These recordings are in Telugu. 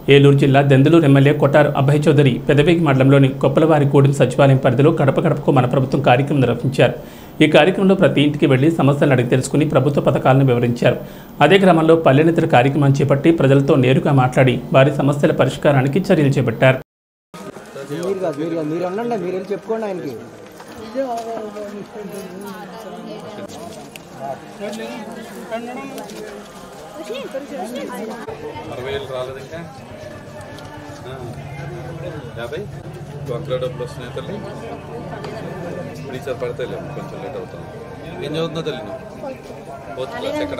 ఏలూరు జిల్లా దెందులూరు ఎమ్మెల్యే కొట్టారు అభయ్ చౌదరి పెదవేగి మండలంలోని కొప్పలవారిగూడెం సచివాలయం పరిధిలో గడప గడపకు మన ప్రభుత్వం కార్యక్రమం నిర్వహించారు ఈ కార్యక్రమంలో ప్రతి ఇంటికి వెళ్లి సమస్యలను అడిగి తెలుసుకుని ప్రభుత్వ పథకాలను వివరించారు అదే క్రమంలో పల్లెనితర కార్యక్రమం చేపట్టి ప్రజలతో నేరుగా మాట్లాడి వారి సమస్యల పరిష్కారానికి చర్యలు చేపట్టారు మీరు కాదు మీరు కాదు మీరు ఉండండి మీరు వెళ్ళి చెప్పుకోండి ఆయనకి అరవై వేలు రాలేదు ఇంకా ఆ. యాభై డ్వాక్రా డబ్బులు వస్తున్నాయి తల్లి ఇప్పుడు ఈసారి పడతాయిలే కొంచెం లేట్ అవుతాను ఏం చదువుతున్నా తల్లి నువ్వు ఫోర్త్ క్లాస్ ఎక్కడ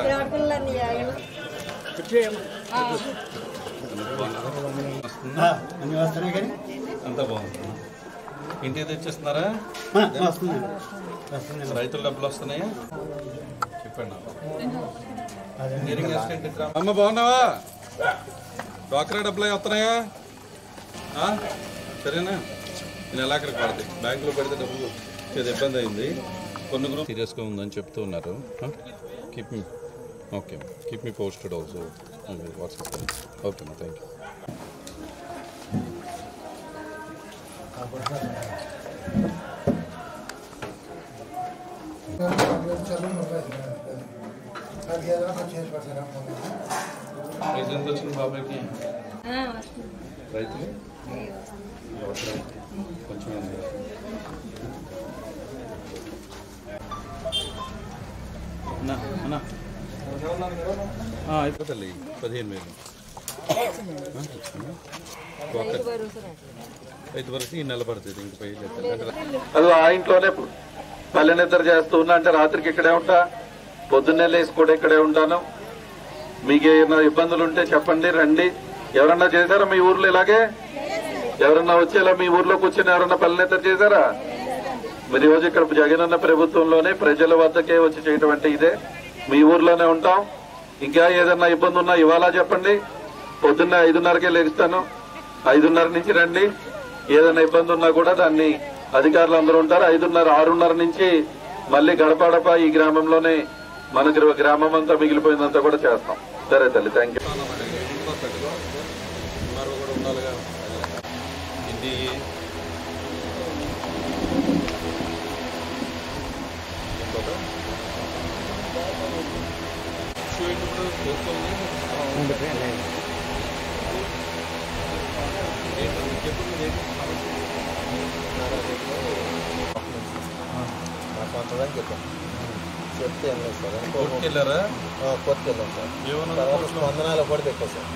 వస్తుందా? అన్ని వస్తున్నాయి కానీ అంతా బాగుంది ఇంటికి తెచ్చేస్తున్నారా వస్తున్నాయి వస్తున్నాయి రైతుల డబ్బులు వస్తున్నాయా చెప్పండి నాకు. ఇంజనీరింగ్ అసిస్టెంట్ ఇక్కడ. అమ్మ బాగున్నావా డ్వాక్రా డబ్బులు అవి వస్తున్నాయా ఆ? సరేనా నేను ఎలా అక్కడికి పడతాయి బ్యాంకులో పెడితే డబ్బులు వచ్చేది ఇబ్బంది అయింది కొన్ని గ్రూప్ సీరియస్గా ఉందని చెప్తూ ఉన్నారు keep me okay keep me posted also WhatsApp okay మా థ్యాంక్ యూ రిజల్ట్ వచ్చిన బాబాయ్కి రైతులు ఎవరు? కొంచెం ఉంది. అన్నా, అన్నా. ఆ, అయిపోతుంది పదిహేను వేలు ఒక ఐదు వరకు ఈ నెల పడుతుంది ఇంక పై అది ఆ ఇంట్లోనే పల్లె నిద్ర చేస్తూ ఉన్నా అంటే రాత్రికి ఇక్కడే ఉంటా పొద్దున్నే లేచి కూడా ఇక్కడే ఉంటాను మీకు ఏమైనా ఇబ్బందులు ఉంటే చెప్పండి రండి ఎవరన్నా చేశారా మీ ఊర్లో ఇలాగే ఎవరన్నా వచ్చేలా మీ ఊర్లో కూర్చొని ఎవరన్నా పల్లె నిద్ర చేశారా మరి రోజు ఇక్కడ జగనన్న ప్రభుత్వంలోనే ప్రజల వద్దకే వచ్చి చేయటం అంటే ఇదే మీ ఊర్లోనే ఉంటాం ఇంకా ఏదన్నా ఇబ్బంది ఉన్నా ఇవాళ చెప్పండి పొద్దున్న ఐదున్నరకే లేస్తాను ఐదున్నర నుంచి రండి ఏదైనా ఇబ్బంది ఉన్నా కూడా దాన్ని అధికారులు అందరూ ఉంటారు ఐదున్నర ఆరున్నర నుంచి మళ్ళీ గడపడప ఈ గ్రామంలోనే మన గ్ర- గ్రామం అంతా మిగిలిపోయిందంతా కూడా చేస్తాం సరే తల్లి థ్యాంక్ యూ ఉన్నారు కూడా ఉండాలిగా ఇది ఇంకొక షూ ఏంటి ఇప్పుడు వేసుకోండి ఏంటి చెప్పు మీరేంటి సమస్య? కొంతదని చెప్పాను చెప్తే ఏం లేదు సార్ కోర్టుకి వెళ్ళారా కోర్టుకి వెళ్ళాం సార్ ఏమన్నా తర్వాత స్పందనాలు కూడా పెట్టాం సార్